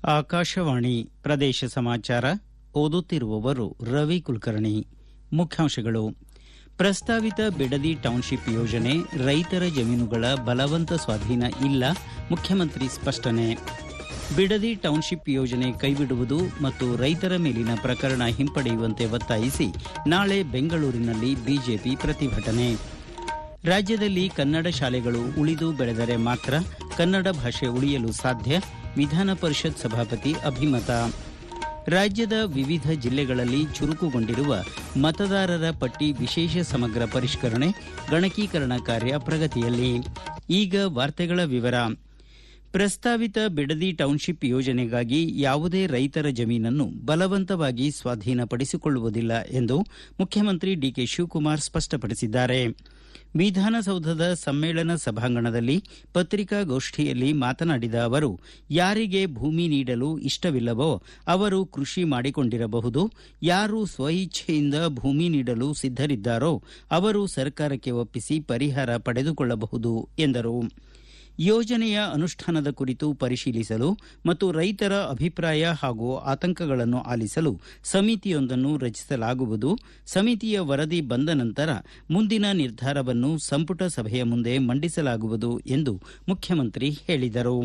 ಆಕಾಶವಾಣಿ ಪ್ರದೇಶ ಸಮಾಚಾರ ಓದುತ್ತಿರುವವರು ರವಿ ಕುಲಕರ್ಣಿ ಮುಖ್ಯಾಂಶಗಳು ಪ್ರಸ್ತಾವಿತ ಬಿಡದಿ ಟೌನ್ಶಿಪ್ ಯೋಜನೆ ರೈತರ ಜಮೀನುಗಳ ಬಲವಂತ ಸ್ವಾಧೀನ ಇಲ್ಲ ಮುಖ್ಯಮಂತ್ರಿ ಸ್ಪಷ್ಟನೆ ಬಿಡದಿ ಟೌನ್ಶಿಪ್ ಯೋಜನೆ ಕೈಬಿಡುವುದು ಮತ್ತು ರೈತರ ಮೇಲಿನ ಪ್ರಕರಣ ಹಿಂಪಡೆಯುವಂತೆ ಒತ್ತಾಯಿಸಿ ನಾಳೆ ಬೆಂಗಳೂರಿನಲ್ಲಿ ಬಿಜೆಪಿ ಪ್ರತಿಭಟನೆ ರಾಜ್ಯದಲ್ಲಿ ಕನ್ನಡ ಶಾಲೆಗಳು ಉಳಿದು ಬೆಳೆದರೆ ಮಾತ್ರ ಕನ್ನಡ ಭಾಷೆ ಉಳಿಯಲು ಸಾಧ್ಯ ವಿಧಾನ ಪರಿಷತ್ ಸಭಾಪತಿ ಅಭಿಮತ ರಾಜ್ಯದ ವಿವಿಧ ಜಿಲ್ಲೆಗಳಲ್ಲಿ ಚುರುಕುಗೊಂಡಿರುವ ಮತದಾರರ ಪಟ್ಟಿ ವಿಶೇಷ ಸಮಗ್ರ ಪರಿಷ್ಕರಣೆ ಗಣಕೀಕರಣ ಕಾರ್ಯ ಪ್ರಗತಿಯಲ್ಲಿ ಈಗ ವಾರ್ತೆಗಳ ವಿವರ ಪ್ರಸ್ತಾವಿತ ಬಿಡದಿ ಟೌನ್ಶಿಪ್ ಯೋಜನೆಗಾಗಿ ಯಾವುದೇ ರೈತರ ಜಮೀನನ್ನು ಬಲವಂತವಾಗಿ ಸ್ವಾಧೀನಪಡಿಸಿಕೊಳ್ಳುವುದಿಲ್ಲ ಎಂದು ಮುಖ್ಯಮಂತ್ರಿ ಡಿಕೆ ಶಿವಕುಮಾರ್ ಸ್ಪಷ್ಟಪಡಿಸಿದ್ದಾರೆ ವಿಧಾನಸೌಧದ ಸಮ್ಮೇಳನ ಸಭಾಂಗಣದಲ್ಲಿ ಪತ್ರಿಕಾಗೋಷ್ಠಿಯಲ್ಲಿ ಮಾತನಾಡಿದ ಅವರು ಯಾರಿಗೆ ಭೂಮಿ ನೀಡಲು ಇಷ್ಟವಿಲ್ಲವೋ ಅವರು ಕೃಷಿ ಮಾಡಿಕೊಂಡಿರಬಹುದು ಯಾರು ಸ್ವಇಚ್ಛೆಯಿಂದ ಭೂಮಿ ನೀಡಲು ಸಿದ್ದರಿದ್ದಾರೋ ಅವರು ಸರ್ಕಾರಕ್ಕೆ ಒಪ್ಪಿಸಿ ಪರಿಹಾರ ಪಡೆದುಕೊಳ್ಳಬಹುದು ಎಂದರು ಯೋಜನೆಯ ಅನುಷ್ಠಾನದ ಕುರಿತು ಪರಿಶೀಲಿಸಲು ಮತ್ತು ರೈತರ ಅಭಿಪ್ರಾಯ ಹಾಗೂ ಆತಂಕಗಳನ್ನು ಆಲಿಸಲು ಸಮಿತಿಯೊಂದನ್ನು ರಚಿಸಲಾಗುವುದು ಸಮಿತಿಯ ವರದಿ ಬಂದ ನಂತರ ಮುಂದಿನ ನಿರ್ಧಾರವನ್ನು ಸಂಪುಟ ಸಭೆಯ ಮುಂದೆ ಮಂಡಿಸಲಾಗುವುದು ಎಂದು ಮುಖ್ಯಮಂತ್ರಿ ಹೇಳಿದರು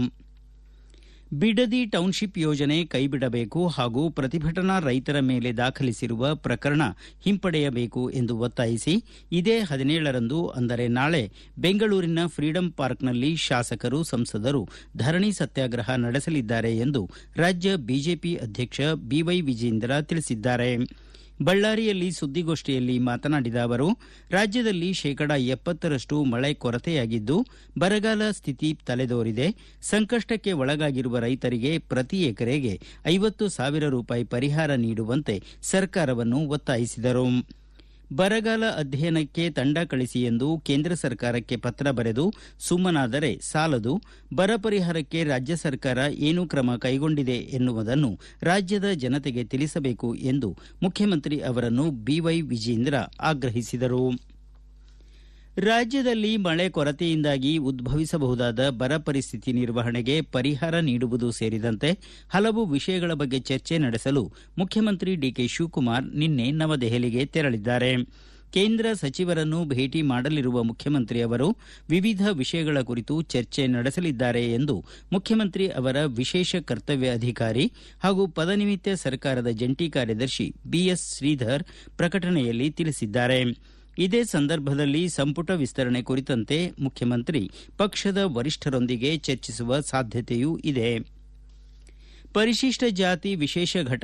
ಬಿಡದಿ ಟೌನ್ಶಿಪ್ ಯೋಜನೆ ಕೈಬಿಡಬೇಕು ಹಾಗೂ ಪ್ರತಿಭಟನಾ ರೈತರ ಮೇಲೆ ದಾಖಲಿಸಿರುವ ಪ್ರಕರಣ ಹಿಂಪಡೆಯಬೇಕು ಎಂದು ಒತ್ತಾಯಿಸಿ ಇದೇ ಹದಿನೇಳರಂದು ಅಂದರೆ ನಾಳೆ ಬೆಂಗಳೂರಿನ ಫ್ರೀಡಂ ಪಾರ್ಕ್ನಲ್ಲಿ ಶಾಸಕರು ಸಂಸದರು ಧರಣಿ ಸತ್ಯಾಗ್ರಹ ನಡೆಸಲಿದ್ದಾರೆ ಎಂದು ರಾಜ್ಯ ಬಿಜೆಪಿ ಅಧ್ಯಕ್ಷ ಬಿವೈ ವಿಜೇಂದ್ರ ತಿಳಿಸಿದ್ದಾರೆ ಬಳ್ಳಾರಿಯಲ್ಲಿ ಸುದ್ದಿಗೋಷ್ಠಿಯಲ್ಲಿ ಮಾತನಾಡಿದ ಅವರು ರಾಜ್ಯದಲ್ಲಿ ಶೇಕಡಾ ಎಪ್ಪತ್ತರಷ್ಟು ಮಳೆ ಕೊರತೆಯಾಗಿದ್ದು ಬರಗಾಲ ಸ್ಥಿತಿ ತಲೆದೋರಿದೆ ಸಂಕಷ್ಟಕ್ಕೆ ಒಳಗಾಗಿರುವ ರೈತರಿಗೆ ಪ್ರತಿ ಎಕರೆಗೆ ಐವತ್ತು ಸಾವಿರ ರೂಪಾಯಿ ಪರಿಹಾರ ನೀಡುವಂತೆ ಸರ್ಕಾರವನ್ನು ಒತ್ತಾಯಿಸಿದರು ಬರಗಾಲ ಅಧ್ಯಯನಕ್ಕೆ ತಂಡ ಕಳಿಸಿ ಎಂದು ಕೇಂದ್ರ ಸರ್ಕಾರಕ್ಕೆ ಪತ್ರ ಬರೆದು ಸುಮ್ಮನಾದರೆ ಸಾಲದು ಬರ ಪರಿಹಾರಕ್ಕೆ ರಾಜ್ಯ ಸರ್ಕಾರ ಏನು ಕ್ರಮ ಕೈಗೊಂಡಿದೆ ಎನ್ನುವುದನ್ನು ರಾಜ್ಯದ ಜನತೆಗೆ ತಿಳಿಸಬೇಕು ಎಂದು ಮುಖ್ಯಮಂತ್ರಿ ಅವರನ್ನು ಬಿವೈ ವಿಜೇಂದ್ರ ಆಗ್ರಹಿಸಿದರು ರಾಜ್ಯದಲ್ಲಿ ಮಳೆ ಕೊರತೆಯಿಂದಾಗಿ ಉದ್ಭವಿಸಬಹುದಾದ ಬರ ಪರಿಸ್ಥಿತಿ ನಿರ್ವಹಣೆಗೆ ಪರಿಹಾರ ನೀಡುವುದು ಸೇರಿದಂತೆ ಹಲವು ವಿಷಯಗಳ ಬಗ್ಗೆ ಚರ್ಚೆ ನಡೆಸಲು ಮುಖ್ಯಮಂತ್ರಿ ಡಿಕೆ ಶಿವಕುಮಾರ್ ನಿನ್ನೆ ನವದೆಹಲಿಗೆ ತೆರಳಿದ್ದಾರೆ ಕೇಂದ್ರ ಸಚಿವರನ್ನು ಭೇಟಿ ಮಾಡಲಿರುವ ಮುಖ್ಯಮಂತ್ರಿ ಅವರು ವಿವಿಧ ವಿಷಯಗಳ ಕುರಿತು ಚರ್ಚೆ ನಡೆಸಲಿದ್ದಾರೆ ಎಂದು ಮುಖ್ಯಮಂತ್ರಿ ಅವರ ವಿಶೇಷ ಕರ್ತವ್ಯ ಅಧಿಕಾರಿ ಹಾಗೂ ಪದನಿಮಿತ್ತ ಸರ್ಕಾರದ ಜಂಟಿ ಕಾರ್ಯದರ್ಶಿ ಬಿಎಸ್ ಶ್ರೀಧರ್ ಪ್ರಕಟಣೆಯಲ್ಲಿ ತಿಳಿಸಿದ್ದಾರೆ ಇದೇ ಸಂದರ್ಭದಲ್ಲಿ ಸಂಪುಟ ವಿಸ್ತರಣೆ ಕುರಿತಂತೆ ಮುಖ್ಯಮಂತ್ರಿ ಪಕ್ಷದ ವರಿಷ್ಠರೊಂದಿಗೆ ಚರ್ಚಿಸುವ ಸಾಧ್ಯತೆಯೂ ಇದೆ ಪರಿಶಿಷ್ಟ ಜಾತಿ ವಿಶೇಷ ಘಟಕ